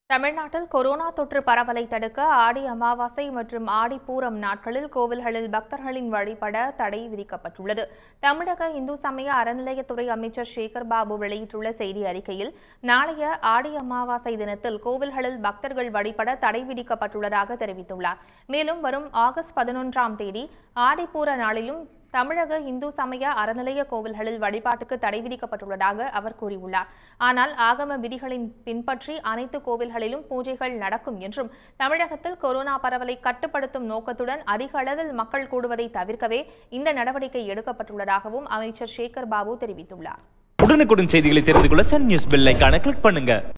தமிழ்நாட்டில் கொரோனா தொற்று பரவலை தடுக்க ஆடி அமாவாசை மற்றும் ஆடி பூரம் நாட்களில் கோவில்களில் பக்தர்களின் வழிபட தடை விதிக்கப்பட்டுள்ளது தமிழக இந்து சமய அறநிலையத்துறை அமைச்சர் சேகர் பாபு வெளியிட்டுள்ள செய்தி அறிக்கையில் நாளைய ஆடி அமாவாசை தினத்தில் கோவில்களில் பக்தர்கள் வழிபட தடை விதிக்கப்பட்டுள்ளதாக தெரிவித்துள்ளார் மேலும் வரும் ஆகஸ்ட் பதினொன்றாம் தேதி ஆடிப்பூர நாளிலும் தமிழக இந்து சமய அறநிலைய கோவில்களில் வழிபாட்டுக்கு தடை விதிக்கப்பட்டுள்ளதாக அவர் கூறியுள்ளார் ஆனால் ஆகம விதிகளின் பின்பற்றி அனைத்து கோவில்களிலும் பூஜைகள் நடக்கும் என்றும் தமிழகத்தில் கொரோனா பரவலை கட்டுப்படுத்தும் நோக்கத்துடன் அதிக அளவில் மக்கள் கூடுவதை தவிர்க்கவே இந்த நடவடிக்கை எடுக்கப்பட்டுள்ளதாகவும் அமைச்சர் சேகர் பாபு தெரிவித்துள்ளார் உடனுக்குடன் செய்திகளை தெரிந்து கொள்ள சன் நியூஸ் பெல் ஐகானை கிளிக் பண்ணுங்க